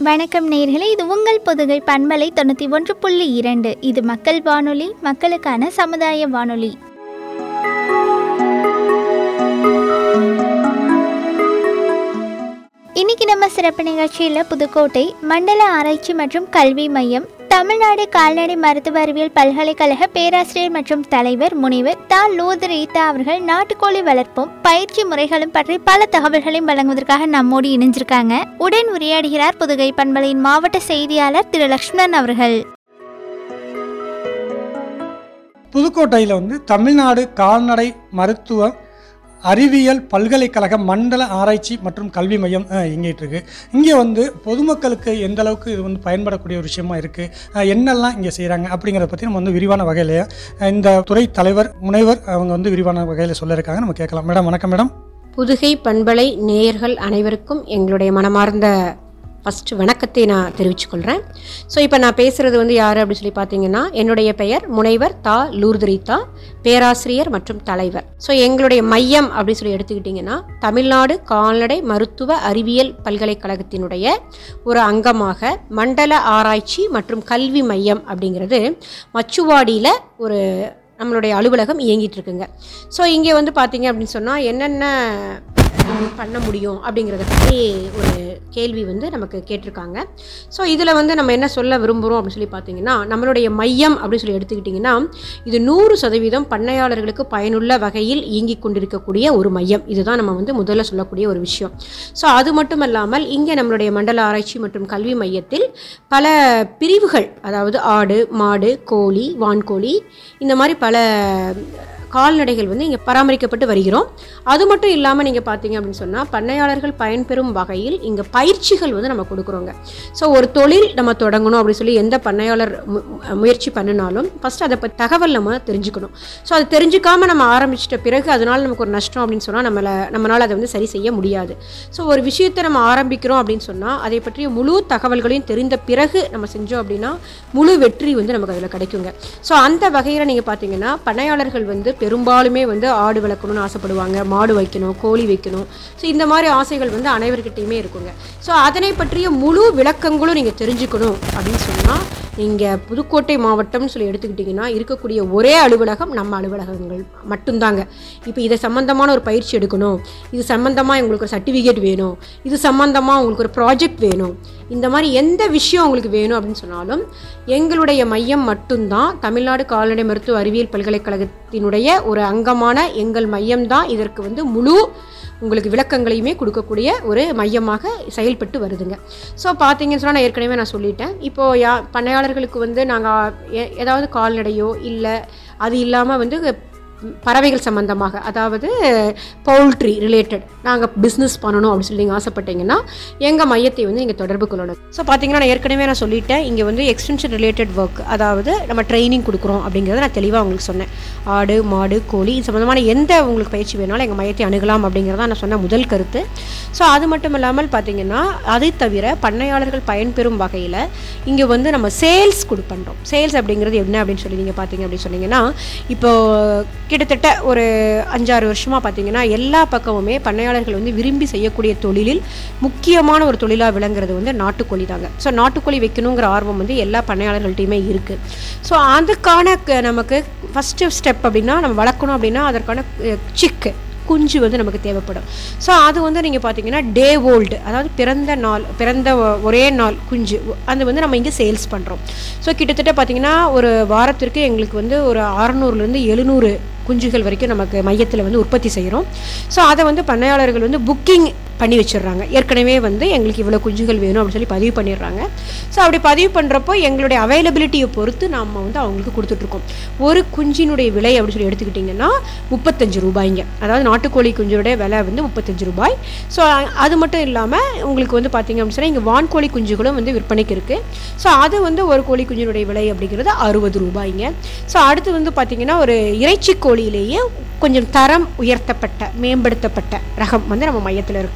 வணக்கம் நேர்களே இது உங்கள் பொதுகை பண்பலை தொண்ணூற்றி ஒன்று புள்ளி இரண்டு இது மக்கள் வானொலி மக்களுக்கான சமுதாய வானொலி இன்னைக்கு நம்ம சிறப்பு நிகழ்ச்சியில் புதுக்கோட்டை மண்டல ஆராய்ச்சி மற்றும் கல்வி மையம் தமிழ்நாடு கால்நடை மருத்துவ அறிவியல் பல்கலைக்கழக பேராசிரியர் மற்றும் தலைவர் முனைவர் தா லூதர் ஈத்தா அவர்கள் நாட்டுக்கோழி வளர்ப்பும் பயிற்சி முறைகளும் பற்றி பல தகவல்களையும் வழங்குவதற்காக நம்மோடு இணைஞ்சிருக்காங்க உடன் உரையாடுகிறார் புதுகை பண்பலையின் மாவட்ட செய்தியாளர் திரு லக்ஷ்மணன் அவர்கள் புதுக்கோட்டையில் வந்து தமிழ்நாடு கால்நடை மருத்துவ அறிவியல் பல்கலைக்கழக மண்டல ஆராய்ச்சி மற்றும் கல்வி மையம் அஹ், இயங்கிட்டு இருக்கு இங்கே வந்து பொதுமக்களுக்கு எந்த அளவுக்கு இது வந்து பயன்படக்கூடிய ஒரு விஷயமா இருக்குது என்னெல்லாம் இங்கே செய்கிறாங்க அப்படிங்கிறத பற்றி நம்ம வந்து விரிவான வகையில் இந்த துறை தலைவர் முனைவர் அவங்க வந்து விரிவான வகையில் சொல்ல இருக்காங்க நம்ம கேட்கலாம் மேடம் வணக்கம் மேடம் புதுகை பண்பலை நேயர்கள் அனைவருக்கும் எங்களுடைய மனமார்ந்த ஃபஸ்ட்டு வணக்கத்தை நான் தெரிவிச்சுக்கொள்கிறேன் ஸோ இப்போ நான் பேசுகிறது வந்து யார் அப்படின்னு சொல்லி பார்த்தீங்கன்னா என்னுடைய பெயர் முனைவர் தா லூர்துரிதா பேராசிரியர் மற்றும் தலைவர் ஸோ எங்களுடைய மையம் அப்படின்னு சொல்லி எடுத்துக்கிட்டிங்கன்னா தமிழ்நாடு கால்நடை மருத்துவ அறிவியல் பல்கலைக்கழகத்தினுடைய ஒரு அங்கமாக மண்டல ஆராய்ச்சி மற்றும் கல்வி மையம் அப்படிங்கிறது மச்சுவாடியில் ஒரு நம்மளுடைய அலுவலகம் இயங்கிட்டு இருக்குங்க ஸோ இங்கே வந்து பார்த்தீங்க அப்படின்னு சொன்னால் என்னென்ன பண்ண முடியும் அப்படிங்கிறத பற்றி ஒரு கேள்வி வந்து நமக்கு கேட்டிருக்காங்க ஸோ இதில் வந்து நம்ம என்ன சொல்ல விரும்புகிறோம் அப்படின்னு சொல்லி பார்த்தீங்கன்னா நம்மளுடைய மையம் அப்படின்னு சொல்லி எடுத்துக்கிட்டிங்கன்னா இது நூறு சதவீதம் பண்ணையாளர்களுக்கு பயனுள்ள வகையில் இயங்கிக் கொண்டிருக்கக்கூடிய ஒரு மையம் இதுதான் நம்ம வந்து முதல்ல சொல்லக்கூடிய ஒரு விஷயம் ஸோ அது மட்டும் இல்லாமல் இங்கே நம்மளுடைய மண்டல ஆராய்ச்சி மற்றும் கல்வி மையத்தில் பல பிரிவுகள் அதாவது ஆடு மாடு கோழி வான்கோழி இந்த மாதிரி பல கால்நடைகள் வந்து இங்கே பராமரிக்கப்பட்டு வருகிறோம் அது மட்டும் இல்லாமல் நீங்கள் பார்த்தீங்க அப்படின்னு சொன்னால் பண்ணையாளர்கள் பயன்பெறும் வகையில் இங்கே பயிற்சிகள் வந்து நம்ம கொடுக்குறோங்க ஸோ ஒரு தொழில் நம்ம தொடங்கணும் அப்படின்னு சொல்லி எந்த பண்ணையாளர் மு- முயற்சி பண்ணினாலும் ஃபஸ்ட்டு அதை பற்றி தகவல் நம்ம தெரிஞ்சுக்கணும் ஸோ அது தெரிஞ்சுக்காம நம்ம ஆரம்பிச்சிட்ட பிறகு அதனால் நமக்கு ஒரு நஷ்டம் அப்படின்னு சொன்னால் நம்மளை நம்மளால் அதை வந்து சரி செய்ய முடியாது ஸோ ஒரு விஷயத்தை நம்ம ஆரம்பிக்கிறோம் அப்படின்னு சொன்னால் அதை பற்றிய முழு தகவல்களையும் தெரிந்த பிறகு நம்ம செஞ்சோம் அப்படின்னா முழு வெற்றி வந்து நமக்கு அதில் கிடைக்குங்க ஸோ அந்த வகையில் நீங்கள் பார்த்தீங்கன்னா பண்ணையாளர்கள் வந்து பெரும்பாலுமே வந்து ஆடு வளர்க்கணும்னு ஆசைப்படுவாங்க மாடு வைக்கணும் கோழி வைக்கணும் ஸோ இந்த மாதிரி ஆசைகள் வந்து அனைவர்கிட்டையுமே இருக்குங்க ஸோ அதனை பற்றிய முழு விளக்கங்களும் நீங்கள் தெரிஞ்சுக்கணும் அப்படின்னு சொன்னால் நீங்கள் புதுக்கோட்டை மாவட்டம்னு சொல்லி எடுத்துக்கிட்டிங்கன்னா இருக்கக்கூடிய ஒரே அலுவலகம் நம்ம அலுவலகங்கள் மட்டும்தாங்க இப்போ இதை சம்மந்தமான ஒரு பயிற்சி எடுக்கணும் இது சம்மந்தமாக உங்களுக்கு ஒரு சர்டிஃபிகேட் வேணும் இது சம்மந்தமாக உங்களுக்கு ஒரு ப்ராஜெக்ட் வேணும் இந்த மாதிரி எந்த விஷயம் உங்களுக்கு வேணும் அப்படின்னு சொன்னாலும் எங்களுடைய மையம் மட்டும்தான் தமிழ்நாடு கால்நடை மருத்துவ அறிவியல் பல்கலைக்கழகத்தினுடைய ஒரு அங்கமான எங்கள் மையம்தான் இதற்கு வந்து முழு உங்களுக்கு விளக்கங்களையுமே கொடுக்கக்கூடிய ஒரு மையமாக செயல்பட்டு வருதுங்க ஸோ பார்த்தீங்கன்னு சொன்னால் நான் ஏற்கனவே நான் சொல்லிட்டேன் இப்போது யா பண்ணையாளர்களுக்கு வந்து நாங்கள் ஏதாவது கால்நடையோ இல்லை அது இல்லாமல் வந்து பறவைகள் சம்மந்தமாக அதாவது பவுல்ட்ரி ரிலேட்டட் நாங்கள் பிஸ்னஸ் பண்ணணும் அப்படின்னு சொல்லி நீங்கள் ஆசைப்பட்டீங்கன்னா எங்கள் மையத்தை வந்து நீங்கள் தொடர்பு கொள்ளணும் ஸோ பார்த்தீங்கன்னா நான் ஏற்கனவே நான் சொல்லிட்டேன் இங்கே வந்து எக்ஸ்டென்ஷன் ரிலேட்டட் ஒர்க் அதாவது நம்ம ட்ரைனிங் கொடுக்குறோம் அப்படிங்கிறத நான் தெளிவாக உங்களுக்கு சொன்னேன் ஆடு மாடு கோழி இது சம்மந்தமான எந்த உங்களுக்கு பயிற்சி வேணாலும் எங்கள் மையத்தை அணுகலாம் அப்படிங்கிறத நான் சொன்ன முதல் கருத்து ஸோ அது மட்டும் இல்லாமல் பார்த்தீங்கன்னா அதை தவிர பண்ணையாளர்கள் பயன்பெறும் வகையில் இங்கே வந்து நம்ம சேல்ஸ் கொடு பண்ணுறோம் சேல்ஸ் அப்படிங்கிறது என்ன அப்படின்னு சொல்லி நீங்கள் பார்த்தீங்க அப்படின்னு சொன்னீங்கன்னா இப்போ கிட்டத்தட்ட ஒரு அஞ்சாறு வருஷமாக பார்த்தீங்கன்னா எல்லா பக்கமுமே பண்ணையாளர்கள் வந்து விரும்பி செய்யக்கூடிய தொழிலில் முக்கியமான ஒரு தொழிலாக விளங்குறது வந்து நாட்டுக்கோழி தாங்க ஸோ நாட்டுக்கோழி வைக்கணுங்கிற ஆர்வம் வந்து எல்லா பண்ணையாளர்கள்ட்டையுமே இருக்குது ஸோ அதுக்கான க- நமக்கு ஃபஸ்ட்டு ஸ்டெப் அப்படின்னா நம்ம வளர்க்கணும் அப்படின்னா அதற்கான சிக்கு குஞ்சு வந்து நமக்கு தேவைப்படும் ஸோ அது வந்து நீங்கள் பார்த்தீங்கன்னா டே ஓல்டு அதாவது பிறந்த நாள் பிறந்த ஒ- ஒரே நாள் குஞ்சு அது வந்து நம்ம இங்கே சேல்ஸ் பண்ணுறோம் ஸோ கிட்டத்தட்ட பார்த்தீங்கன்னா ஒரு வாரத்திற்கு எங்களுக்கு வந்து ஒரு அறநூறுலேருந்து எழுநூறு குஞ்சுகள் வரைக்கும் நமக்கு மையத்தில் வந்து உற்பத்தி செய்கிறோம் ஸோ அதை வந்து பண்ணையாளர்கள் வந்து புக்கிங் பண்ணி வச்சிடுறாங்க ஏற்கனவே வந்து எங்களுக்கு இவ்வளோ குஞ்சுகள் வேணும் அப்படின்னு சொல்லி பதிவு பண்ணிடுறாங்க ஸோ அப்படி பதிவு பண்ணுறப்போ எங்களுடைய அவைலபிலிட்டியை பொறுத்து நம்ம வந்து அவங்களுக்கு கொடுத்துட்ருக்கோம் ஒரு குஞ்சினுடைய விலை அப்படின்னு சொல்லி எடுத்துக்கிட்டிங்கன்னா முப்பத்தஞ்சு ரூபாய்ங்க அதாவது நாட்டுக்கோழி குஞ்சுடைய விலை வந்து முப்பத்தஞ்சு ரூபாய் ஸோ அது மட்டும் இல்லாமல் உங்களுக்கு வந்து பார்த்தீங்க அப்படின்னு சொன்னால் இங்கே வான்கோழி குஞ்சுகளும் வந்து விற்பனைக்கு இருக்குது ஸோ அது வந்து ஒரு கோழி குஞ்சினுடைய விலை அப்படிங்கிறது அறுபது ரூபாய்ங்க ஸோ அடுத்து வந்து பார்த்தீங்கன்னா ஒரு இறைச்சி கோழியிலேயே கொஞ்சம் தரம் உயர்த்தப்பட்ட மேம்படுத்தப்பட்ட ரகம் வந்து நம்ம மையத்தில் இருக்குது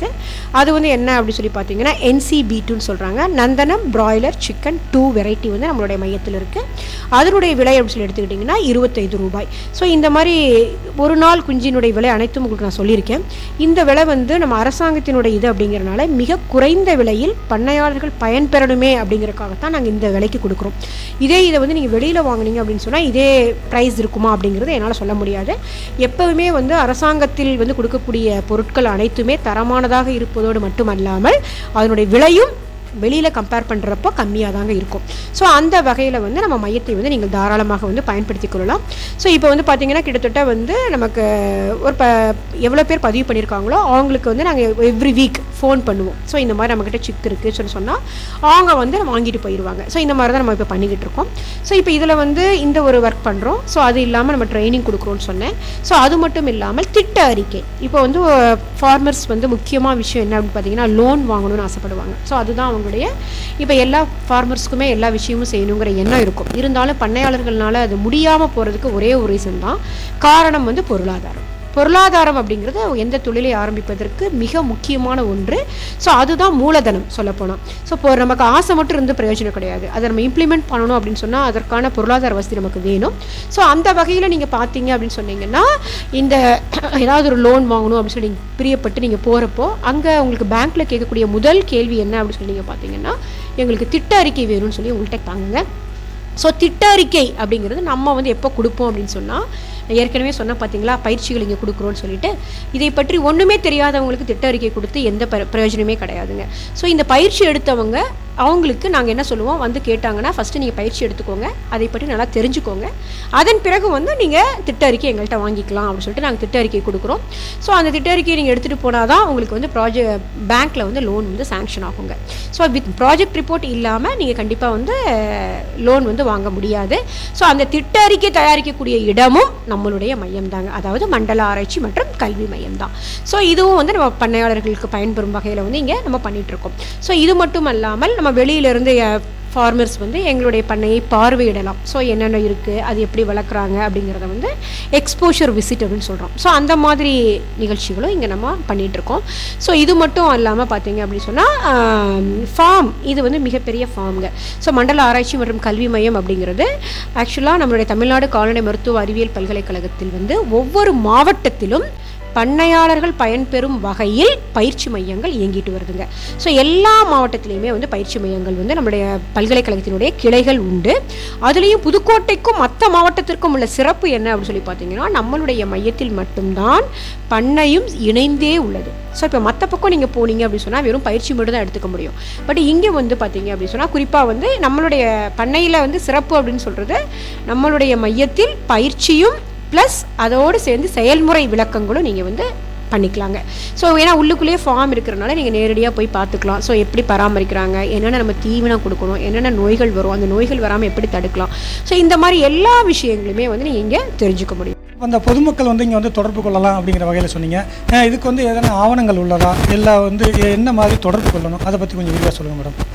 கிடையாது அது வந்து என்ன அப்படின்னு சொல்லி பார்த்தீங்கன்னா என்சிபி டூன்னு சொல்கிறாங்க Nandanam broiler chicken two variety வந்து நம்மளுடைய மையத்தில் இருக்குது அதனுடைய விலை அப்படின்னு சொல்லி எடுத்துக்கிட்டிங்கன்னா இருபத்தைந்து ரூபாய் ஸோ இந்த மாதிரி ஒரு நாள் குஞ்சினுடைய விலை அனைத்தும் உங்களுக்கு நான் சொல்லியிருக்கேன் இந்த விலை வந்து நம்ம அரசாங்கத்தினுடைய இது அப்படிங்கிறனால மிக குறைந்த விலையில் பண்ணையாளர்கள் பயன்பெறணுமே அப்படிங்கிறதுக்காகத்தான் நாங்கள் இந்த விலைக்கு கொடுக்குறோம் இதே இதை வந்து நீங்கள் வெளியில் வாங்குனீங்க அப்படின்னு சொன்னால் இதே ப்ரைஸ் இருக்குமா அப்படிங்கிறது என்னால் சொல்ல முடியாது எப்போவுமே வந்து அரசாங்கத்தில் வந்து கொடுக்கக்கூடிய பொருட்கள் அனைத்துமே தரமானதாக இருப்பதோடு மட்டுமல்லாமல் அதனுடைய விலையும் வெளியில் கம்பேர் பண்ணுறப்போ கம்மியாக தாங்க இருக்கும் ஸோ அந்த வகையில் வந்து நம்ம மையத்தை வந்து நீங்கள் தாராளமாக வந்து பயன்படுத்திக் கொள்ளலாம் ஸோ இப்போ வந்து பார்த்தீங்கன்னா கிட்டத்தட்ட வந்து நமக்கு ஒரு ப எவ்வளோ பேர் பதிவு பண்ணியிருக்காங்களோ அவங்களுக்கு வந்து நாங்கள் எவ்ரி வீக் ஃபோன் பண்ணுவோம் ஸோ இந்த மாதிரி நம்மக்கிட்ட சிக் இருக்குது சொல்லி சொன்னால் அவங்க வந்து வாங்கிட்டு போயிடுவாங்க ஸோ இந்த மாதிரி தான் நம்ம இப்போ பண்ணிக்கிட்டு இருக்கோம் ஸோ இப்போ இதில் வந்து இந்த ஒரு ஒர்க் பண்ணுறோம் ஸோ அது இல்லாமல் நம்ம ட்ரைனிங் கொடுக்குறோன்னு சொன்னேன் ஸோ அது மட்டும் இல்லாமல் திட்ட அறிக்கை இப்போ வந்து ஃபார்மர்ஸ் வந்து முக்கியமாக விஷயம் என்ன அப்படின்னு பார்த்தீங்கன்னா லோன் வாங்கணும்னு ஆசைப்படுவாங்க ஸோ அதுதான் அவங்களுடைய இப்போ எல்லா ஃபார்மர்ஸ்க்குமே எல்லா விஷயமும் செய்யணுங்கிற எண்ணம் இருக்கும் இருந்தாலும் பண்ணையாளர்கள்னால அது முடியாமல் போகிறதுக்கு ஒரே ஒரு ரீசன் தான் காரணம் வந்து பொருளாதாரம் பொருளாதாரம் அப்படிங்கிறது எந்த தொழிலை ஆரம்பிப்பதற்கு மிக முக்கியமான ஒன்று ஸோ அதுதான் மூலதனம் சொல்லப்போனால் ஸோ இப்போ நமக்கு ஆசை மட்டும் இருந்து பிரயோஜனம் கிடையாது அதை நம்ம இம்ப்ளிமெண்ட் பண்ணணும் அப்படின்னு சொன்னால் அதற்கான பொருளாதார வசதி நமக்கு வேணும் ஸோ அந்த வகையில் நீங்கள் பார்த்தீங்க அப்படின்னு சொன்னீங்கன்னா இந்த ஏதாவது ஒரு லோன் வாங்கணும் அப்படின்னு சொல்லி நீங்கள் பிரியப்பட்டு நீங்கள் போகிறப்போ அங்கே உங்களுக்கு பேங்க்கில் கேட்கக்கூடிய முதல் கேள்வி என்ன அப்படின்னு சொல்லி நீங்கள் பார்த்தீங்கன்னா எங்களுக்கு திட்ட அறிக்கை வேணும்னு சொல்லி உங்கள்கிட்ட தாங்குங்க ஸோ திட்ட அறிக்கை அப்படிங்கிறது நம்ம வந்து எப்போ கொடுப்போம் அப்படின்னு சொன்னால் நான் ஏற்கனவே சொன்னேன் பார்த்தீங்களா பயிற்சிகள் இங்கே கொடுக்குறோன்னு சொல்லிட்டு இதை பற்றி ஒன்றுமே தெரியாதவங்களுக்கு திட்ட அறிக்கை கொடுத்து எந்த பிர பிரயோஜனமே கிடையாதுங்க ஸோ இந்த பயிற்சி எடுத்தவங்க அவங்களுக்கு நாங்கள் என்ன சொல்லுவோம் வந்து கேட்டாங்கன்னா ஃபஸ்ட்டு நீங்கள் பயிற்சி எடுத்துக்கோங்க அதை பற்றி நல்லா தெரிஞ்சுக்கோங்க அதன் பிறகு வந்து நீங்கள் திட்ட அறிக்கை எங்கள்கிட்ட வாங்கிக்கலாம் அப்படின்னு சொல்லிட்டு நாங்கள் திட்ட அறிக்கை கொடுக்குறோம் ஸோ அந்த திட்ட அறிக்கையை நீங்கள் எடுத்துகிட்டு போனால் தான் உங்களுக்கு வந்து ப்ராஜெக்ட் பேங்க்கில் வந்து லோன் வந்து சாங்ஷன் ஆகுங்க ஸோ வித் ப்ராஜெக்ட் ரிப்போர்ட் இல்லாமல் நீங்கள் கண்டிப்பாக வந்து லோன் வந்து வாங்க முடியாது ஸோ அந்த திட்ட அறிக்கை தயாரிக்கக்கூடிய இடமும் நம்மளுடைய மையம் தாங்க அதாவது மண்டல ஆராய்ச்சி மற்றும் கல்வி மையம் தான் ஸோ இதுவும் வந்து நம்ம பண்ணையாளர்களுக்கு பயன்பெறும் வகையில் வந்து இங்கே நம்ம பண்ணிட்டு இருக்கோம் ஸோ இது மட்டும் அல்லாமல் நம்ம வெளியிலேருந்து ஃபார்மர்ஸ் வந்து எங்களுடைய பண்ணையை பார்வையிடலாம் ஸோ என்னென்ன இருக்குது அது எப்படி வளர்க்குறாங்க அப்படிங்கிறத வந்து எக்ஸ்போஷர் விசிட் அப்படின்னு சொல்கிறோம் ஸோ அந்த மாதிரி நிகழ்ச்சிகளும் இங்கே நம்ம பண்ணிகிட்டு இருக்கோம் ஸோ இது மட்டும் இல்லாமல் பார்த்தீங்க அப்படின்னு சொன்னால் ஃபார்ம் இது வந்து மிகப்பெரிய ஃபார்முங்க ஸோ மண்டல ஆராய்ச்சி மற்றும் கல்வி மையம் அப்படிங்கிறது ஆக்சுவலாக நம்மளுடைய தமிழ்நாடு கால்நடை மருத்துவ அறிவியல் பல்கலைக்கழகத்தில் வந்து ஒவ்வொரு மாவட்டத்திலும் பண்ணையாளர்கள் பயன்பெறும் வகையில் பயிற்சி மையங்கள் இயங்கிட்டு வருதுங்க ஸோ எல்லா மாவட்டத்திலையுமே வந்து பயிற்சி மையங்கள் வந்து நம்முடைய பல்கலைக்கழகத்தினுடைய கிளைகள் உண்டு அதுலேயும் புதுக்கோட்டைக்கும் மற்ற மாவட்டத்திற்கும் உள்ள சிறப்பு என்ன அப்படின்னு சொல்லி பார்த்தீங்கன்னா நம்மளுடைய மையத்தில் மட்டும்தான் பண்ணையும் இணைந்தே உள்ளது ஸோ இப்போ மற்ற பக்கம் நீங்கள் போனீங்க அப்படின்னு சொன்னால் வெறும் பயிற்சி மட்டும் தான் எடுத்துக்க முடியும் பட் இங்கே வந்து பார்த்தீங்க அப்படின்னு சொன்னால் குறிப்பாக வந்து நம்மளுடைய பண்ணையில் வந்து சிறப்பு அப்படின்னு சொல்கிறது நம்மளுடைய மையத்தில் பயிற்சியும் ப்ளஸ் அதோடு சேர்ந்து செயல்முறை விளக்கங்களும் நீங்கள் வந்து பண்ணிக்கலாங்க ஸோ ஏன்னா உள்ளுக்குள்ளேயே ஃபார்ம் இருக்கிறனால நீங்கள் நேரடியாக போய் பார்த்துக்கலாம் ஸோ எப்படி பராமரிக்கிறாங்க என்னென்ன நம்ம தீவனம் கொடுக்கணும் என்னென்ன நோய்கள் வரும் அந்த நோய்கள் வராமல் எப்படி தடுக்கலாம் ஸோ இந்த மாதிரி எல்லா விஷயங்களுமே வந்து நீங்கள் இங்கே தெரிஞ்சுக்க முடியும் அந்த பொதுமக்கள் வந்து இங்கே வந்து தொடர்பு கொள்ளலாம் அப்படிங்கிற வகையில் சொன்னீங்க அஹ் இதுக்கு வந்து எதனா ஆவணங்கள் உள்ளதா இல்லை வந்து என்ன மாதிரி தொடர்பு கொள்ளணும் அதை பற்றி கொஞ்சம் விரிவாக சொல்லுங்கள் மேடம்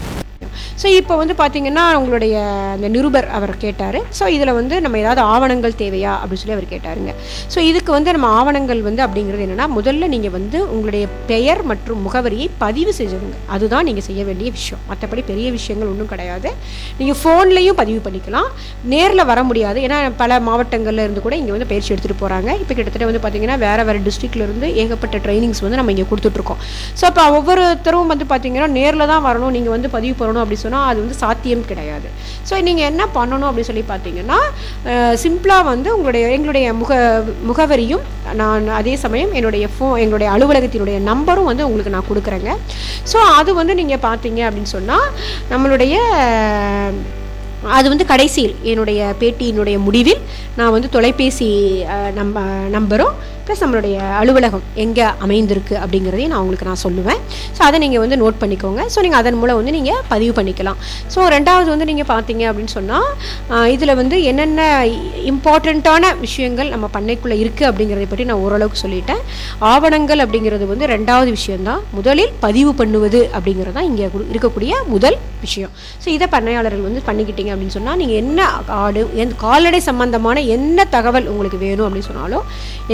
ஸோ இப்போ வந்து பார்த்தீங்கன்னா உங்களுடைய அந்த நிருபர் அவர் கேட்டார் ஸோ இதில் வந்து நம்ம ஏதாவது ஆவணங்கள் தேவையா அப்படின்னு சொல்லி அவர் கேட்டாருங்க ஸோ இதுக்கு வந்து நம்ம ஆவணங்கள் வந்து அப்படிங்கிறது என்னென்னா முதல்ல நீங்கள் வந்து உங்களுடைய பெயர் மற்றும் முகவரியை பதிவு செஞ்சுருங்க அதுதான் நீங்கள் செய்ய வேண்டிய விஷயம் மற்றபடி பெரிய விஷயங்கள் ஒன்றும் கிடையாது நீங்கள் ஃபோன்லேயும் பதிவு பண்ணிக்கலாம் நேரில் வர முடியாது ஏன்னா பல மாவட்டங்கள்ல இருந்து கூட இங்கே வந்து பயிற்சி எடுத்துகிட்டு போகிறாங்க இப்போ கிட்டத்தட்ட வந்து பார்த்தீங்கன்னா வேறு வேறு டிஸ்ட்ரிக்ட்ல இருந்து ஏகப்பட்ட ட்ரைனிங்ஸ் வந்து நம்ம இங்கே கொடுத்துட்ருக்கோம் ஸோ அப்போ ஒவ்வொருத்தரும் வந்து பார்த்தீங்கன்னா நேரில் தான் வரணும் நீங்கள் வந்து பதிவு பண்ணணும் அப்படி சொன்னால் அது வந்து சாத்தியம் கிடையாது ஸோ நீங்கள் என்ன பண்ணணும் அப்படின்னு சொல்லி பார்த்தீங்கன்னா சிம்பிளாக வந்து உங்களுடைய எங்களுடைய முக முகவரியும் நான் அதே சமயம் என்னுடைய ஃபோ எங்களுடைய அலுவலகத்தினுடைய நம்பரும் வந்து உங்களுக்கு நான் கொடுக்குறேங்க ஸோ அது வந்து நீங்கள் பார்த்தீங்க அப்படின்னு சொன்னால் நம்மளுடைய அது வந்து கடைசியில் என்னுடைய பேட்டியினுடைய முடிவில் நான் வந்து தொலைபேசி அஹ், நம்ப நம்பரும் ப்ளஸ் நம்மளுடைய அலுவலகம் எங்கே அமைந்திருக்கு அப்படிங்கிறதையும் நான் உங்களுக்கு நான் சொல்லுவேன் ஸோ அதை நீங்கள் வந்து நோட் பண்ணிக்கோங்க ஸோ நீங்கள் அதன் மூலம் வந்து நீங்கள் பதிவு பண்ணிக்கலாம் ஸோ ரெண்டாவது வந்து நீங்கள் பார்த்தீங்க அப்படின்னு சொன்னால் இதில் வந்து என்னென்ன இம்பார்ட்டண்ட்டான விஷயங்கள் நம்ம பண்ணைக்குள்ளே இருக்குது அப்படிங்கிறதை பற்றி நான் ஓரளவுக்கு சொல்லிட்டேன் ஆவணங்கள் அப்படிங்கிறது வந்து ரெண்டாவது விஷயம்தான் முதலில் பதிவு பண்ணுவது அப்படிங்கிறது தான் இங்கே கு- இருக்கக்கூடிய முதல் விஷயம் ஸோ இதை பண்ணையாளர்கள் வந்து பண்ணிக்கிட்டீங்க அப்படின்னு சொன்னால் நீங்கள் என்ன ஆடு எந்த கால்நடை சம்பந்தமான என்ன தகவல் உங்களுக்கு வேணும் அப்படின்னு சொன்னாலும் எங்கள் மையத்தில்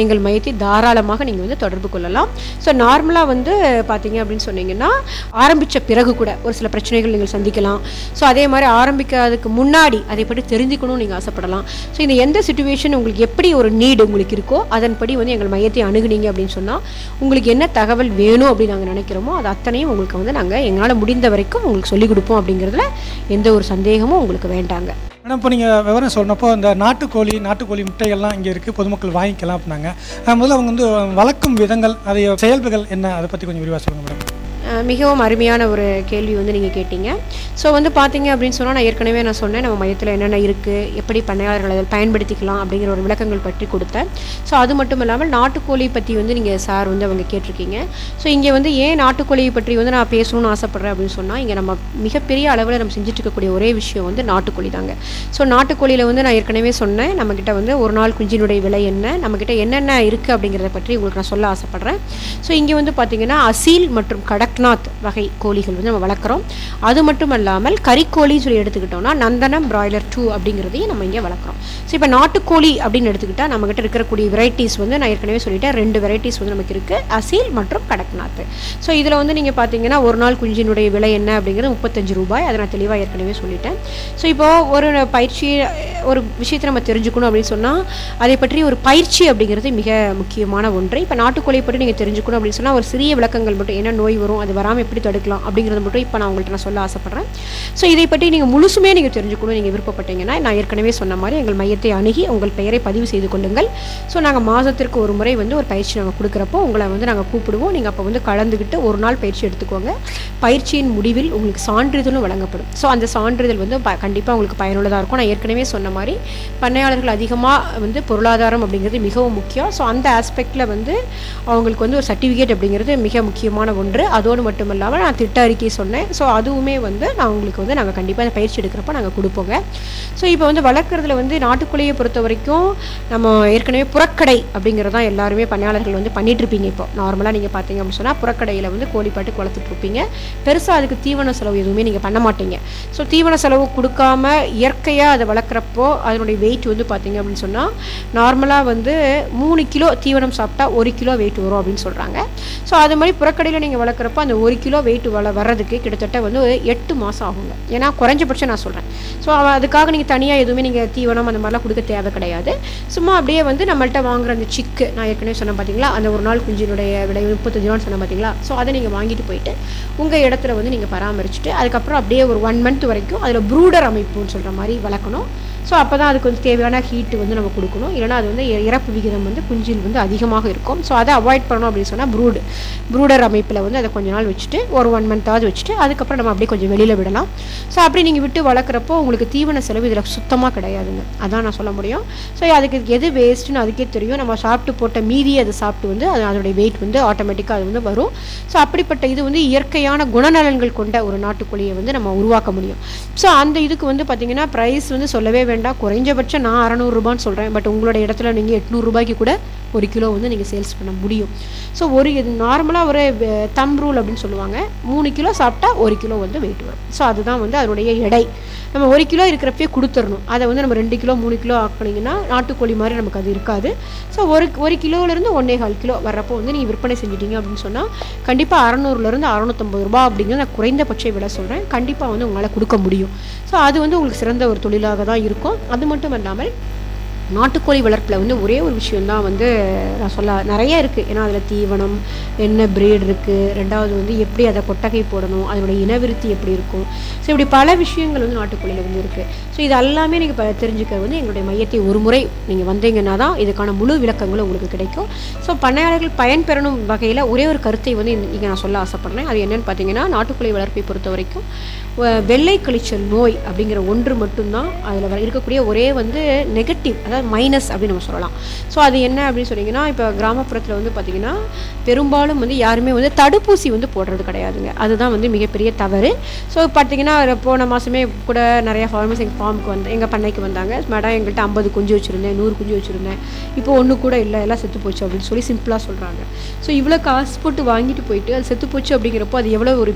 மையத்தை தாராளமாக நீங்கள் வந்து தொடர்பு கொள்ளலாம் ஸோ நார்மலாக வந்து பார்த்தீங்க அப்படின்னு சொன்னீங்கன்னா ஆரம்பித்த பிறகு கூட ஒரு சில பிரச்சனைகள் நீங்கள் சந்திக்கலாம் ஸோ அதே மாதிரி ஆரம்பிக்காததுக்கு முன்னாடி அதை பற்றி தெரிஞ்சுக்கணும்னு நீங்கள் ஆசைப்படலாம் ஸோ இந்த எந்த சுச்சுவேஷன் உங்களுக்கு எப்படி ஒரு நீடு உங்களுக்கு இருக்கோ அதன்படி வந்து எங்கள் மையத்தை அணுகுனீங்க அப்படின்னு சொன்னால் உங்களுக்கு என்ன தகவல் வேணும் அப்படின்னு நாங்கள் நினைக்கிறோமோ அது அத்தனையும் உங்களுக்கு வந்து நாங்கள் எங்களால் முடிந்த வரைக்கும் உங்களுக்கு சொல்லிக் கொடுப்போம் அப்படிங்கிறதுல எந்த ஒரு சந்தேகமும் உங்களுக்கு வேண்டாங்க மேடம் இப்போ நீங்கள் விவரம் சொன்னப்போ இந்த நாட்டுக்கோழி நாட்டுக்கோழி முட்டைகள்லாம் இங்கே இருக்குது பொதுமக்கள் வாங்கிக்கலாம் அப்படின்னாங்க அஹ் முதல்ல அவங்க வந்து வளர்க்கும் விதங்கள் அதை செயல்புகள் என்ன அதை பற்றி கொஞ்சம் விரிவாக சொல்லுங்கள் மேடம் அஹ் மிகவும் அருமையான ஒரு கேள்வி வந்து நீங்கள் கேட்டீங்க ஸோ வந்து பார்த்தீங்க அப்படின்னு சொன்னால் நான் ஏற்கனவே நான் சொன்னேன் நம்ம மையத்தில் என்னென்ன இருக்குது எப்படி பண்ணையாளர்கள் அதில் பயன்படுத்திக்கலாம் அப்படிங்கிற ஒரு விளக்கங்கள் பற்றி கொடுத்தேன் ஸோ அது மட்டும் இல்லாமல் நாட்டுக்கோழி பற்றி வந்து நீங்கள் சார் வந்து அவங்க கேட்டிருக்கீங்க ஸோ இங்கே வந்து ஏன் நாட்டுக்கோழியை பற்றி வந்து நான் பேசணும்னு ஆசைப்பட்றேன் அப்படின்னு சொன்னால் இங்கே நம்ம மிகப்பெரிய அளவில் நம்ம செஞ்சுட்டு இருக்கக்கூடிய ஒரே விஷயம் வந்து நாட்டுக்கோழி தாங்க ஸோ நாட்டுக்கோழியில் வந்து நான் ஏற்கனவே சொன்னேன் நம்மக்கிட்ட வந்து ஒரு நாள் குஞ்சினுடைய விலை என்ன நம்மக்கிட்ட என்னென்ன இருக்குது அப்படிங்கிறத பற்றி உங்களுக்கு நான் சொல்ல ஆசைப்பட்றேன் ஸோ இங்கே வந்து பார்த்தீங்கன்னா அசீல் மற்றும் கடக்நாத் வகை கோழிகள் வந்து நம்ம வளர்க்குறோம் அது மட்டும் இல்லாமல் கறிக்கோழின்னு சொல்லி எடுத்துக்கிட்டோம்னா நந்தனம் பிராய்லர் டூ அப்படிங்கிறதையும் நம்ம இங்கே வளர்க்குறோம் ஸோ இப்போ நாட்டுக்கோழி அப்படின்னு எடுத்துக்கிட்டால் நம்மக்கிட்ட இருக்கக்கூடிய வெரைட்டிஸ் வந்து நான் ஏற்கனவே சொல்லிட்டேன் ரெண்டு வெரைட்டிஸ் வந்து நமக்கு இருக்குது அசீல் மற்றும் கடக்நாத் ஸோ இதில் வந்து நீங்கள் பார்த்தீங்கன்னா ஒரு நாள் குஞ்சினுடைய விலை என்ன அப்படிங்கிறது முப்பத்தஞ்சு ரூபாய் அதை நான் தெளிவாக ஏற்கனவே சொல்லிட்டேன் ஸோ இப்போது ஒரு பயிற்சி ஒரு விஷயத்தை நம்ம தெரிஞ்சுக்கணும் அப்படின்னு சொன்னால் அதை பற்றி ஒரு பயிற்சி அப்படிங்கிறது மிக முக்கியமான ஒன்று இப்போ நாட்டுக்கோழியை பற்றி நீங்கள் தெரிஞ்சுக்கணும் அப்படின்னு சொன்னால் ஒரு சிறிய விளக்கங்கள் மட்டும் என்ன நோய் வரும் அது வராமல் எப்படி தடுக்கலாம் அப்படிங்கிறத மட்டும் இப்போ நான் உங்கள்கிட்ட நான் சொல்ல ஆசைப்பட்றேன் ஸோ இதை பற்றி நீங்கள் முழுசுமே நீங்கள் தெரிஞ்சுக்கணும் நீங்கள் விருப்பப்பட்டீங்கன்னா நான் ஏற்கனவே சொன்ன மாதிரி எங்கள் மையத்தை அணுகி உங்கள் பெயரை பதிவு செய்து கொள்ளுங்கள் ஸோ நாங்கள் மாதத்திற்கு ஒரு முறை வந்து ஒரு பயிற்சி நாங்கள் கொடுக்குறப்போ உங்களை வந்து நாங்கள் கூப்பிடுவோம் நீங்கள் அப்போ வந்து கலந்துக்கிட்டு ஒரு நாள் பயிற்சி எடுத்துக்கோங்க பயிற்சியின் முடிவில் உங்களுக்கு சான்றிதழும் வழங்கப்படும் ஸோ அந்த சான்றிதழ் வந்து கண்டிப்பாக உங்களுக்கு பயனுள்ளதாக இருக்கும் நான் ஏற்கனவே சொன்ன மாதிரி பண்ணையாளர்கள் அதிகமாக வந்து பொருளாதாரம் அப்படிங்கிறது மிகவும் முக்கியம் ஸோ அந்த ஆஸ்பெக்டில் வந்து அவங்களுக்கு வந்து ஒரு சர்டிஃபிகேட் அப்படிங்கிறது மிக முக்கியமான ஒன்று அதோடு மட்டும் இல்லாமல் நான் திட்ட அறிக்கை சொன்னேன் ஸோ அதுவுமே வந்து நான் உங்களுக்கு வந்து நாங்கள் கண்டிப்பாக அந்த பயிற்சி எடுக்கிறப்ப நாங்கள் கொடுப்போங்க ஸோ இப்போ வந்து வளர்க்குறதுல வந்து நாட்டுக்கோழியை பொறுத்த வரைக்கும் நம்ம ஏற்கனவே புறக்கடை அப்படிங்கிறது தான் எல்லாருமே பண்ணையாளர்கள் வந்து பண்ணிட்டு இருப்பீங்க இப்போ நார்மலாக நீங்கள் பார்த்தீங்க அப்படின்னு சொன்னால் புறக்கடையில் வந்து கோழிப்பாட்டுக்கு வளர்த்துட்டு இருப்பீங்க பெருசாக அதுக்கு தீவன செலவு எதுவுமே நீங்கள் பண்ண மாட்டீங்க ஸோ தீவன செலவு கொடுக்காம இயற்கையாக அதை வளர்க்குறப்போ அதனுடைய வெயிட் வந்து பார்த்தீங்க அப்படின்னு சொன்னால் நார்மலாக வந்து மூணு கிலோ தீவனம் சாப்பிட்டா ஒரு கிலோ வெயிட் வரும் அப்படின்னு சொல்கிறாங்க ஸோ அது மாதிரி புறக்கடையில் நீங்கள் வளர்க்குறப்போ அந்த ஒரு கிலோ வெயிட் வள வர்றதுக்கு கிட்டத்தட்ட வந்து ஒரு எட்டு மாதம் ஆகுங்க ஏன்னா குறைஞ்சபட்சம் நான் சொல்கிறேன் ஸோ அதுக்காக நீங்கள் தனியாக எதுவுமே நீங்கள் தீவனம் அந்த மாதிரிலாம் கொடுக்க தேவை கிடையாது சும்மா அப்படியே வந்து நம்மள்ட்ட வாங்குற அந்த சிக்கு நான் ஏற்கனவே சொன்னேன் பார்த்தீங்களா அந்த ஒரு நாள் குஞ்சினுடைய விலை முப்பத்தஞ்சு ரூபான்னு சொன்னேன் பார்த்தீங்களா ஸோ அதை நீங்கள் வாங்கிட்டு போயிட்டு உங்கள் இடத்துல வந்து நீங்கள் பராமரிச்சுட்டு அதுக்கப்புறம் அப்படியே ஒரு ஒன் மந்த் வரைக்கும் அதில் ப்ரூடர் அமைப்புன்னு சொல்கிற மாதிரி வளர்க்கணும் ஸோ அப்போ தான் அதுக்கு வந்து தேவையான ஹீட்டு வந்து நம்ம கொடுக்கணும் இல்லைனா அது வந்து இ- இறப்பு விகிதம் வந்து குஞ்சில் வந்து அதிகமாக இருக்கும் ஸோ அதை அவாய்ட் பண்ணணும் அப்படின்னு சொன்னால் ப்ரூடு ப்ரூடர் அமைப்பில் வந்து அதை கொஞ்ச நாள் வச்சுட்டு ஒரு ஒன் மந்த்தாவது வச்சுட்டு அதுக்கப்புறம் நம்ம அப்படியே கொஞ்சம் வெளியில் விடலாம் ஸோ அப்படி நீங்கள் விட்டு வளர்க்குறப்போ உங்களுக்கு தீவன செலவு இதில் சுத்தமாக கிடையாதுங்க அதான் நான் சொல்ல முடியும் ஸோ அதுக்கு எது வேஸ்ட்டுன்னு அதுக்கே தெரியும் நம்ம சாப்பிட்டு போட்ட மீதி அதை சாப்பிட்டு வந்து அது அதோடைய வெயிட் வந்து ஆட்டோமேட்டிக்காக அது வந்து வரும் ஸோ அப்படிப்பட்ட இது வந்து இயற்கையான குணநலன்கள் கொண்ட ஒரு நாட்டுக்கோழியை வந்து நம்ம உருவாக்க முடியும் ஸோ அந்த இதுக்கு வந்து பார்த்தீங்கன்னா ப்ரைஸ் வந்து சொல்லவே வேண்டாம் குறைஞ்சபட்சம் நான் அறநூறுபான்னு சொல்கிறேன் பட் உங்களோட இடத்துல நீங்கள் எட்நூறுரூபாய்க்கு கூட ஒரு கிலோ வந்து நீங்கள் சேல்ஸ் பண்ண முடியும் ஸோ ஒரு இது நார்மலாக ஒரு தம் ரூல் அப்படின்னு சொல்லுவாங்க மூணு கிலோ சாப்பிட்டா ஒரு கிலோ வந்து வெயிட் வரும் ஸோ அதுதான் வந்து அதனுடைய எடை நம்ம ஒரு கிலோ இருக்கிறப்பே கொடுத்துடணும் அதை வந்து நம்ம ரெண்டு கிலோ மூணு கிலோ ஆக்கினீங்கன்னா நாட்டுக்கோழி மாதிரி நமக்கு அது இருக்காது ஸோ ஒரு ஒரு கிலோலேருந்து ஒன்றே கால் கிலோ வர்றப்போ வந்து நீங்கள் விற்பனை செஞ்சிட்டீங்க அப்படின்னு சொன்னால் கண்டிப்பாக அறநூறுலேருந்து அறநூற்றம்பது ரூபா அப்படிங்கிறது நான் குறைந்தபட்ச விலை சொல்கிறேன் கண்டிப்பாக வந்து உங்களால் கொடுக்க முடியும் ஸோ அது வந்து உங்களுக்கு சிறந்த ஒரு தொழிலாக தான் இருக்கும் அது மட்டும் இல்லாமல் நாட்டுக்கோழி வளர்ப்பில் வந்து ஒரே ஒரு விஷயந்தான் வந்து நான் சொல்ல நிறைய இருக்குது ஏன்னா அதில் தீவனம் என்ன பிரீட் இருக்குது ரெண்டாவது வந்து எப்படி அதை கொட்டகை போடணும் அதனுடைய இனவிருத்தி எப்படி இருக்கும் ஸோ இப்படி பல விஷயங்கள் வந்து நாட்டுக்கோழியில் வந்து இருக்குது ஸோ இது எல்லாமே நீங்கள் இப்போ தெரிஞ்சுக்க வந்து எங்களுடைய மையத்தை ஒரு முறை நீங்கள் வந்தீங்கன்னா தான் இதுக்கான முழு விளக்கங்களும் உங்களுக்கு கிடைக்கும் ஸோ பண்ணையாளர்கள் பயன்பெறணும் வகையில் ஒரே ஒரு கருத்தை வந்து இங்கே நான் சொல்ல ஆசைப்பட்றேன் அது என்னன்னு பார்த்தீங்கன்னா நாட்டுக்கோழி வளர்ப்பை பொறுத்த வரைக்கும் வ- வெள்ளை கழிச்சல் நோய் அப்படிங்கிற ஒன்று மட்டும்தான் அதில் இருக்கக்கூடிய ஒரே வந்து நெகட்டிவ் அதாவது மைனஸ் அப்படின்னு நம்ம சொல்லலாம் ஸோ அது என்ன அப்படின்னு சொன்னீங்கன்னா இப்போ கிராமப்புறத்தில் வந்து பார்த்திங்கன்னா பெரும்பாலும் வந்து யாருமே வந்து தடுப்பூசி வந்து போடுறது கிடையாதுங்க அதுதான் வந்து மிகப்பெரிய தவறு ஸோ பார்த்தீங்கன்னா போன மாதமே கூட நிறையா ஃபார்மர்ஸ் எங்கள் ஃபார்முக்கு வந்து எங்கள் பண்ணைக்கு வந்தாங்க மேடம் எங்கள்கிட்ட ஐம்பது குஞ்சு வச்சுருந்தேன் நூறு குஞ்சு வச்சுருந்தேன் இப்போ ஒன்று கூட இல்லை எல்லாம் செத்து போச்சு அப்படின்னு சொல்லி சிம்பிளாக சொல்கிறாங்க ஸோ இவ்வளோ காசு போட்டு வாங்கிட்டு போயிட்டு அது செத்து போச்சு அப்படிங்கிறப்போ அது எவ்வளோ ஒரு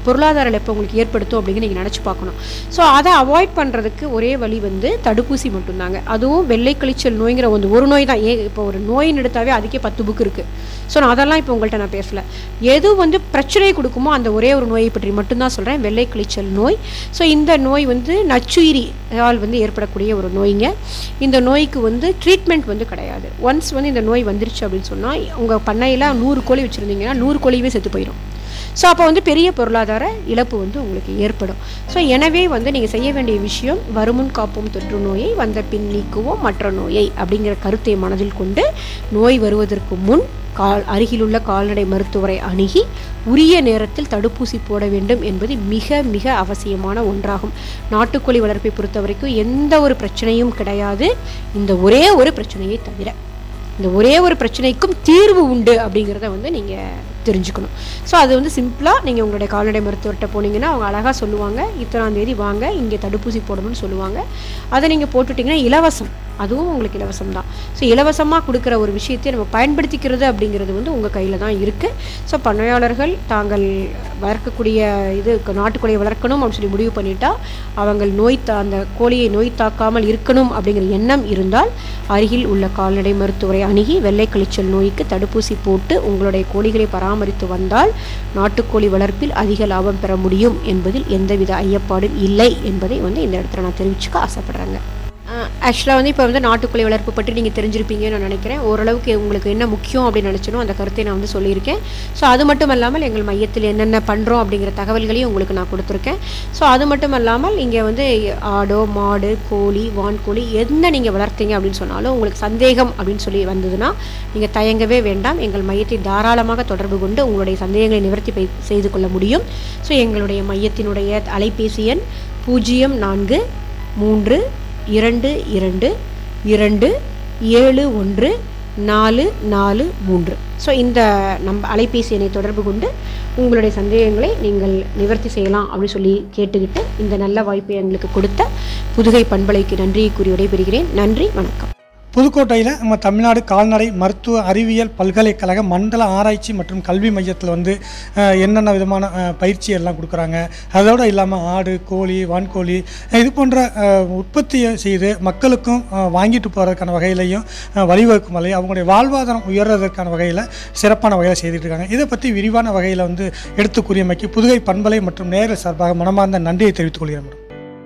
பொருளாதார இழப்பை உங்களுக்கு ஏற்படுத்தும் அப்படிங்கிற நீங்கள் நினச்சி பார்க்கணும் ஸோ அதை அவாய்ட் பண்ணுறதுக்கு ஒரே வழி வந்து தடுப்பூசி மட்டும்தாங்க அதுவும் வெள்ளை கழிச்சல் நோய்ங்கிற வந்து ஒரு நோய் தான் ஏ இப்போ ஒரு நோயின்னு எடுத்தாவே அதுக்கே பத்து புக் இருக்குது ஸோ நான் அதெல்லாம் இப்போ உங்கள்கிட்ட நான் பேசல எது வந்து பிரச்சனை கொடுக்குமோ அந்த ஒரே ஒரு நோயை பற்றி மட்டும்தான் சொல்கிறேன் வெள்ளை கழிச்சல் நோய் ஸோ இந்த நோய் வந்து நச்சுயிரியால் வந்து ஏற்படக்கூடிய ஒரு நோய்ங்க இந்த நோய்க்கு வந்து ட்ரீட்மெண்ட் வந்து கிடையாது ஒன்ஸ் வந்து இந்த நோய் வந்துருச்சு அப்படின்னு சொன்னால் உங்கள் பண்ணையில் நூறு கோழி வச்சுருந்தீங்கன்னா நூறு கோழியுமே செத்து போயிடும் ஸோ அப்போ வந்து பெரிய பொருளாதார இழப்பு வந்து உங்களுக்கு ஏற்படும் ஸோ எனவே வந்து நீங்கள் செய்ய வேண்டிய விஷயம் வருமுன் காப்போம் தொற்று நோயை வந்த பின் நீக்குவோம் மற்ற நோயை அப்படிங்கிற கருத்தை மனதில் கொண்டு நோய் வருவதற்கு முன் கால் அருகிலுள்ள கால்நடை மருத்துவரை அணுகி உரிய நேரத்தில் தடுப்பூசி போட வேண்டும் என்பது மிக மிக அவசியமான ஒன்றாகும் நாட்டுக்கோழி வளர்ப்பை பொறுத்த வரைக்கும் எந்த ஒரு பிரச்சனையும் கிடையாது இந்த ஒரே ஒரு பிரச்சனையை தவிர இந்த ஒரே ஒரு பிரச்சனைக்கும் தீர்வு உண்டு அப்படிங்கிறத வந்து நீங்கள் தெரிஞ்சுக்கணும் ஸோ அது வந்து சிம்பிளாக நீங்கள் உங்களுடைய கால்நடை மருத்துவர்கிட்ட போனீங்கன்னா அவங்க அழகாக சொல்லுவாங்க இத்தனாம் தேதி வாங்க இங்கே தடுப்பூசி போடணும்னு சொல்லுவாங்க அதை நீங்கள் போட்டுட்டிங்கன்னா இலவசம் அதுவும் உங்களுக்கு இலவசம் தான் ஸோ இலவசமாக கொடுக்குற ஒரு விஷயத்தை நம்ம பயன்படுத்திக்கிறது அப்படிங்கிறது வந்து உங்கள் கையில் தான் இருக்குது ஸோ பண்ணையாளர்கள் தாங்கள் வளர்க்கக்கூடிய இது நாட்டுக்கோழியை வளர்க்கணும் அப்படின்னு சொல்லி முடிவு பண்ணிட்டா அவங்க நோய் தா அந்த கோழியை நோய் தாக்காமல் இருக்கணும் அப்படிங்கிற எண்ணம் இருந்தால் அருகில் உள்ள கால்நடை மருத்துவரை அணுகி வெள்ளை கழிச்சல் நோய்க்கு தடுப்பூசி போட்டு உங்களுடைய கோழிகளை பராமரித்து வந்தால் நாட்டுக்கோழி வளர்ப்பில் அதிக லாபம் பெற முடியும் என்பதில் எந்தவித ஐயப்பாடும் இல்லை என்பதை வந்து இந்த இடத்துல நான் தெரிவிச்சுக்க ஆசைப்படுறேங்க ஆக்சுவலாக வந்து இப்போ வந்து நாட்டுக்கோழி வளர்ப்பு பற்றி நீங்கள் தெரிஞ்சிருப்பீங்கன்னு நான் நினைக்கிறேன் ஓரளவுக்கு உங்களுக்கு என்ன முக்கியம் அப்படின்னு நினச்சனோ அந்த கருத்தை நான் வந்து சொல்லியிருக்கேன் ஸோ அது மட்டும் இல்லாமல் எங்கள் மையத்தில் என்னென்ன பண்ணுறோம் அப்படிங்கிற தகவல்களையும் உங்களுக்கு நான் கொடுத்துருக்கேன் ஸோ அது மட்டும் இல்லாமல் இங்கே வந்து ஆடோ மாடு கோழி வான்கோழி என்ன நீங்கள் வளர்த்தீங்க அப்படின்னு சொன்னாலும் உங்களுக்கு சந்தேகம் அப்படின்னு சொல்லி வந்ததுன்னா நீங்கள் தயங்கவே வேண்டாம் எங்கள் மையத்தை தாராளமாக தொடர்பு கொண்டு உங்களுடைய சந்தேகங்களை நிவர்த்தி பை- செய்து கொள்ள முடியும் ஸோ எங்களுடைய மையத்தினுடைய அலைபேசி எண் பூஜ்ஜியம் நான்கு மூன்று இரண்டு இரண்டு இரண்டு ஏழு ஒன்று நாலு நாலு மூன்று ஸோ இந்த நம்ப அலைபேசி எண்ணை தொடர்பு கொண்டு உங்களுடைய சந்தேகங்களை நீங்கள் நிவர்த்தி செய்யலாம் அப்படின்னு சொல்லி கேட்டுக்கிட்டு இந்த நல்ல வாய்ப்பை எங்களுக்கு கொடுத்த புதுகை பண்பலைக்கு நன்றியை கூறி விடைபெறுகிறேன் நன்றி வணக்கம் புதுக்கோட்டையில் நம்ம தமிழ்நாடு கால்நடை மருத்துவ அறிவியல் பல்கலைக்கழக மண்டல ஆராய்ச்சி மற்றும் கல்வி மையத்தில் வந்து அஹ், என்னென்ன விதமான அஹ், பயிற்சி எல்லாம் கொடுக்குறாங்க அதோடு இல்லாமல் ஆடு கோழி வான்கோழி இது போன்ற அஹ், உற்பத்தியை செய்து மக்களுக்கும் அஹ், வாங்கிட்டு போகிறதுக்கான வகையிலையும் அஹ், வழிவகுக்கும் வகையில் அவங்களுடைய வாழ்வாதாரம் உயர்றதற்கான வகையில் சிறப்பான வகையில் செய்துட்டு இருக்காங்க இதை பற்றி விரிவான வகையில் வந்து எடுத்து கூறியமைக்கு புதுகை பண்பலை மற்றும் நேரில் சார்பாக மனமார்ந்த நன்றியை தெரிவித்துக் கொள்கிறேன் மேடம்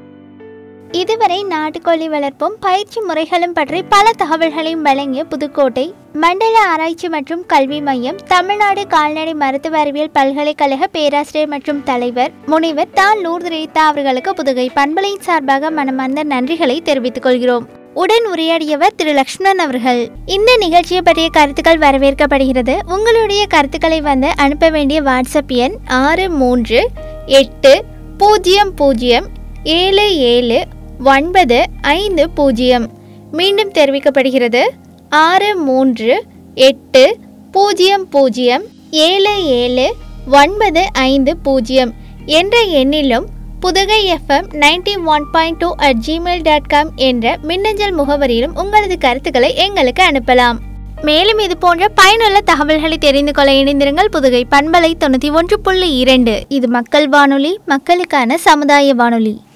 இதுவரை நாட்டுக்கோழி வளர்ப்பும் பயிற்சி முறைகளும் பற்றி பல தகவல்களையும் வழங்கிய புதுக்கோட்டை மண்டல ஆராய்ச்சி மற்றும் கல்வி மையம் தமிழ்நாடு கால்நடை மருத்துவ அறிவியல் பல்கலைக்கழக பேராசிரியர் மற்றும் தலைவர் முனைவர் தா லூர்து ரீதா அவர்களுக்கு புதுகை பண்பலையின் சார்பாக மனமார்ந்த நன்றிகளை தெரிவித்துக் கொள்கிறோம் உடன் உரையாடியவர் திரு லக்ஷ்மணன் அவர்கள் இந்த நிகழ்ச்சியை பற்றிய கருத்துக்கள் வரவேற்கப்படுகிறது உங்களுடைய கருத்துக்களை வந்து அனுப்ப வேண்டிய வாட்ஸ்அப் எண் ஆறு மூன்று எட்டு பூஜ்ஜியம் பூஜ்ஜியம் ஏழு ஏழு ஒன்பது ஐந்து பூஜ்ஜியம் மீண்டும் தெரிவிக்கப்படுகிறது ஆறு மூன்று எட்டு பூஜ்ஜியம் பூஜ்ஜியம் ஏழு ஏழு ஒன்பது ஐந்து பூஜ்ஜியம் என்ற எண்ணிலும் Pudugai F M ninety one point two at gmail dot com என்ற மின்னஞ்சல் முகவரியிலும் உங்களது கருத்துக்களை எங்களுக்கு அனுப்பலாம் மேலும் இது போன்ற பயனுள்ள தகவல்களை தெரிந்து கொள்ள இணைந்திருங்கள் புதுகை பண்பலை தொண்ணூற்றி ஒன்று புள்ளி இரண்டு இது மக்கள் வானொலி மக்களுக்கான சமுதாய வானொலி